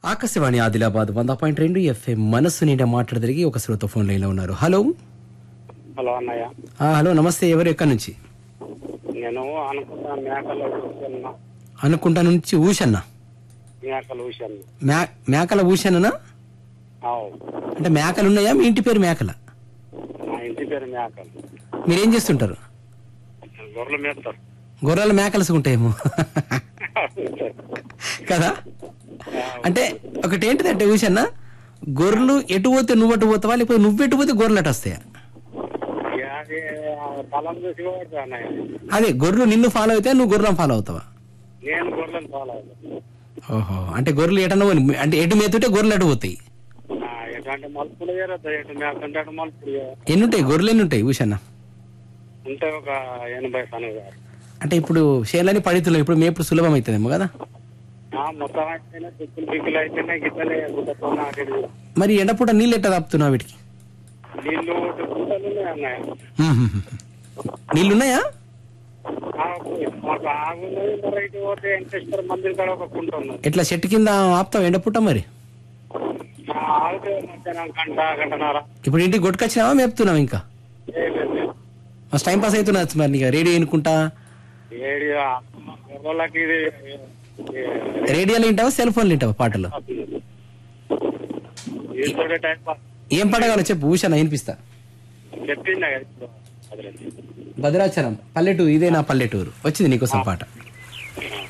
ఆకాశవాణి ఆదిలాబాద్ వంద పాయింట్ రెండు ఎఫ్ఎం మనస్సు నిండా మాట్లాడదరిగి ఒక శ్రోత ఫోన్ లైన్ లో ఉన్నారు హలో హలో అన్నయ్య ఆ, హలో నమస్తే ఎవరు ఎక్కడి నుంచి నేను అనుకుంటా మేకల ఊసన్న అనుకుంటా నుంచి ఊషన్న మేకల ఊసన్న మే మేకల ఊషన్ననా అవు అంటే మేకలు ఉన్నాయా మీ ఇంటి పేరు మేకల మా ఇంటి పేరు మేకలు మీరేం చేస్తుంటారు గొర్రెలు మేపుతారు గొర్రెల మేకలసి ఉంటాయేమో కదా అంటే ఒకటి ఏంటిదంటే ఊషన్న గొర్రెలు ఎటు పోతే నువ్వు అటు పోతావా లేకపోతే నువ్వు ఎటు పోతే గొర్రెలు అటు వస్తాయా ఇక అది ఆ తలం చూసి పోవచ్చు అన్నయ్య అదే గొర్రెలు నిన్ను ఫాలో అయితే నువ్వు గొర్రెలను ఫాలో అవుతావా నేను గొర్రెలను ఫాలో అవుతాను ఓహో అంటే గొర్రెలు ఎటన్నా పోని- అంటే ఎటు మేతుంటే గొర్రెలు అటు పోతాయి ఆ, ఎటువంటి మలుపులు చేరద్దు ఎటు మేకంటే అటు మలుపులు చేరద్దు. ఎన్ని ఉంటాయి గొర్రెలు ఎన్ని ఉంటాయి ఊషన్న ఉంటే ఒక ఎనభై సనగా అంటే ఇప్పుడు చేయాలని పడితున్నాయి ఇప్పుడు మేపుడు సులభం అవుతుందేమో కదా మొత్తం అయితేనే దిక్కులు దిక్కులు అయితేనే గిద్దలే గుట్టతో నాటి మరి ఎండపూట నీళ్ళు ఎట్ట తాపుతున్నావు వీటికి నీళ్ళు గుట్టలు ఉన్నాయి అన్నయ్య మ్మ్. నీళ్ళు ఉన్నాయా ఆ, మాకు ఆగున్నది మరి ఇటు పోతే వెంకటేశ్వర మందిర్ కాడ ఒక కుంట ఉన్నది ఎట్లా చెట్టు కింద ఆపుతావు ఎండపూట మరి ఆ, ఆగితే మధ్యాహ్నం గంట గంటన్నర ఇప్పుడు ఇంటికి కొట్టుకొచ్చినావా మేపుతున్నావు ఇంకా ఏ లేదు, లేదు. మస్తు టైం పాస్ అవుతున్నది మరి నీకు రేడియో వినుకుంటా ఏడి ఆ గొర్రెలకి ఇది ఇది రేడియోలో వింటావా సెల్ ఫోన్లు వింటావా పాటలు వీళ్ళతోటే టైం పాస్ ఏం పాట కావాలో చెప్పు ఊషన వినిపిస్తా చెప్పిందా కదా ఇప్పుడు. అదిలే. భద్రాచలం పల్లెటూరు ఇదే నా పల్లెటూరు వచ్చింది నీకోసం పాట ఆ.